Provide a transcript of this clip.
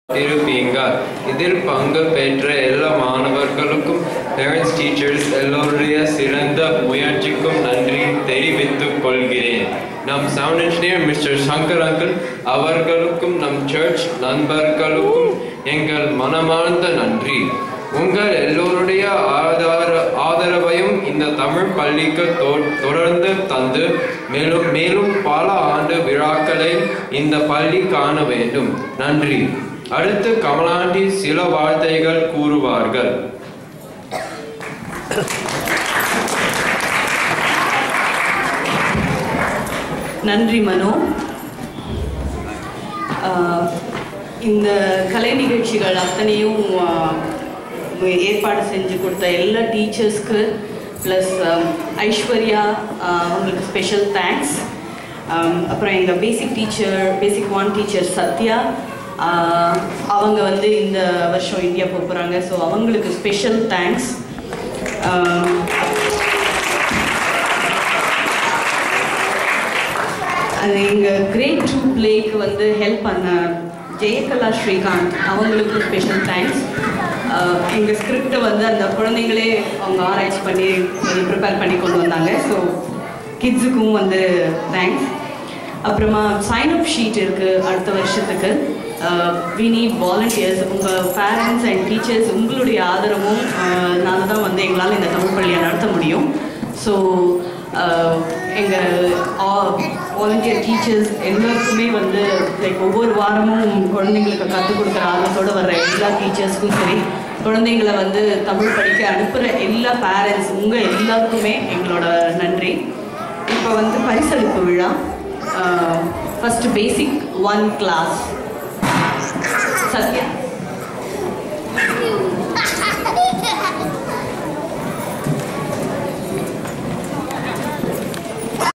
இருப்பீங்க இதில் பங்கு பெற்ற எல்லா மாணவர்களுக்கும் பேரண்ட்ஸ் டீச்சர்ஸ் எல்லோருடைய சிறந்த முயற்சிக்கும் நன்றி தெரிவித்துக் கொள்கிறேன் நம் sound engineer mister Shankar uncle அவர்களுக்கும் நம் சர்ச் நண்பர்களுக்கும் எங்கள் மனமார்ந்த நன்றி உங்கள் எல்லோருடைய ஆதார ஆதரவையும் இந்த தமிழ் பள்ளிக்கு தொ- தொடர்ந்து தந்து மேலும் மேலும் பல ஆண்டு விழாக்களை இந்த பள்ளி காண வேண்டும் நன்றி அடுத்து கமலாண்டி சில வார்த்தைகள் கூறுவார்கள் நன்றி மனோ ஆஹ் இந்த கலை நிகழ்ச்சிகள் அத்தனையும் ஆஹ், ஏற்பாடு செஞ்சு கொடுத்த எல்லா டீச்சர்ஸ்க்கு ப்ளஸ் ஐஸ்வர்யா ஆஹ், அவங்களுக்கு ஸ்பெஷல் தேங்க்ஸ் அப்புறம் எங்கள் basic teacher basic one teacher Sathya ஆஹ், அவங்க வந்து இந்த வருஷம் இந்தியா போக போகிறாங்க ஸோ அவங்களுக்கு ஸ்பெஷல் தேங்க்ஸ் அது எங்கள் கிரேட் டூ பிளேக்கு வந்து ஹெல்ப் பண்ண ஜெயகலா ஸ்ரீகாந்த் அவங்களுக்கும் ஸ்பெஷல் தேங்க்ஸ் எங்கள் ஸ்கிரிப்டை வந்து அந்த குழந்தைங்களே அவங்க ஆராய்ச்சி பண்ணி ப்ரிப்பேர் பண்ணி கொண்டு வந்தாங்க ஸோ கிட்ஸுக்கும் வந்து தேங்க்ஸ் அப்புறமா சைன் அப் ஷீட் இருக்குது அடுத்த வருஷத்துக்கு வி நீட் வாலண்டியர்ஸ் உங்கள் பேரண்ட்ஸ் அண்ட் டீச்சர்ஸ் உங்களுடைய ஆதரவும் நாங்கள் தான் வந்து எங்களால் இந்த தமிழ் பள்ளியை நடத்த முடியும் ஸோ எங்கள் வாலண்டியர் டீச்சர்ஸ் எல்லாருக்குமே வந்து லைக் ஒவ்வொரு வாரமும் குழந்தைங்களுக்கு கற்றுக் கொடுக்குற ஆர்வத்தோடு வர்ற எல்லா டீச்சர்ஸ்க்கும் சரி குழந்தைங்களை வந்து தமிழ் படிக்க அனுப்புகிற எல்லா பேரண்ட்ஸ் உங்கள் எல்லாருக்குமே எங்களோட நன்றி இப்போ வந்து பரிசளிப்பு விழா ஃபஸ்ட்டு பேசிக் ஒன் கிளாஸ்